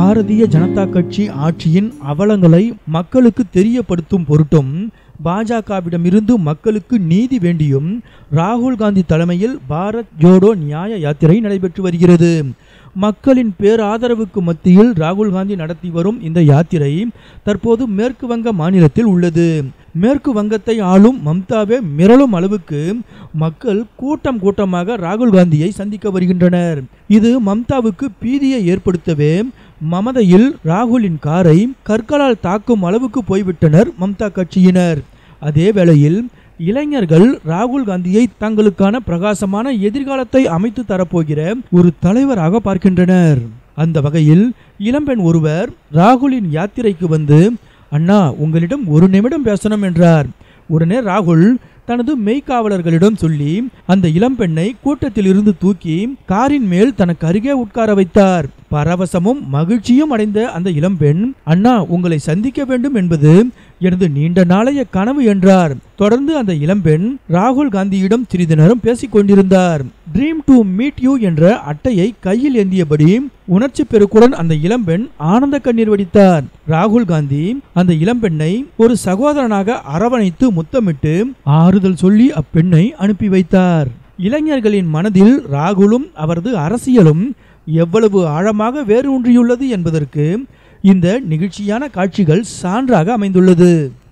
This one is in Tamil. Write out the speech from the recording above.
பாரதிய ஜனதா கட்சி ஆட்சியின் அவலங்களை மக்களுக்கு தெரியப்படுத்தும் பொருட்டும் பாஜகவிடமிருந்து மக்களுக்கு நீதி வேண்டியும் ராகுல் காந்தி தலைமையில் பாரத் ஜோடோ நியாய யாத்திரை நடைபெற்று வருகிறது மக்களின் பேராதரவுக்கு மத்தியில் ராகுல் காந்தி நடத்தி வரும் இந்த யாத்திரை தற்போது மேற்கு வங்க மாநிலத்தில் உள்ளது மேற்கு வங்கத்தை ஆளும் மம்தாவே மிரளும் அளவுக்கு மக்கள் கூட்டம் கூட்டமாக ராகுல் காந்தியை சந்திக்க வருகின்றனர் இது மம்தாவுக்கு பீதியை ஏற்படுத்தவே மமதையில் ராகுலின் காரை கற்களால் தாக்கும் அளவுக்கு போய்விட்டனர் மம்தா கட்சியினர் அதே வேளையில் இளைஞர்கள் ராகுல் காந்தியை தங்களுக்கான பிரகாசமான எதிர்காலத்தை அமைத்து தரப்போகிற ஒரு தலைவராக பார்க்கின்றனர் அந்த வகையில் இளம்பெண் ஒருவர் ராகுலின் யாத்திரைக்கு வந்து அண்ணா உங்களிடம் ஒரு நிமிடம் பேசணும் என்றார் உடனே ராகுல் தனது மெய்க்காவலர்களிடம் சொல்லி அந்த இளம்பெண்ணை கூட்டத்தில் இருந்து தூக்கி காரின் மேல் தனக்கு அருகே உட்கார வைத்தார் பரவசமும் மகிழ்ச்சியும் அடைந்த அந்த இளம்பெண் அண்ணா உங்களை சந்திக்க வேண்டும் என்பது எனது நீண்ட நாளைய கனவு என்றார் தொடர்ந்து அந்த இளம்பெண் ராகுல் காந்தியிடம் சிறிது நேரம் பேசிக் கொண்டிருந்தார் ட்ரீம் டு மீட் யூ என்ற அட்டையை கையில் ஏந்தியபடி உணர்ச்சி பெருக்குடன் அந்த இளம்பெண் ஆனந்த கண்ணீர் வடித்தார் ராகுல் காந்தி அந்த இளம்பெண்ணை ஒரு சகோதரனாக அரவணைத்து முத்தமிட்டு ஆறுதல் சொல்லி அப்பெண்ணை அனுப்பி வைத்தார் இளைஞர்களின் மனதில் ராகுலும் அவரது அரசியலும் எவ்வளவு ஆழமாக வேரூன்றியுள்ளது என்பதற்கு இந்த நிகழ்ச்சியான காட்சிகள் சான்றாக அமைந்துள்ளது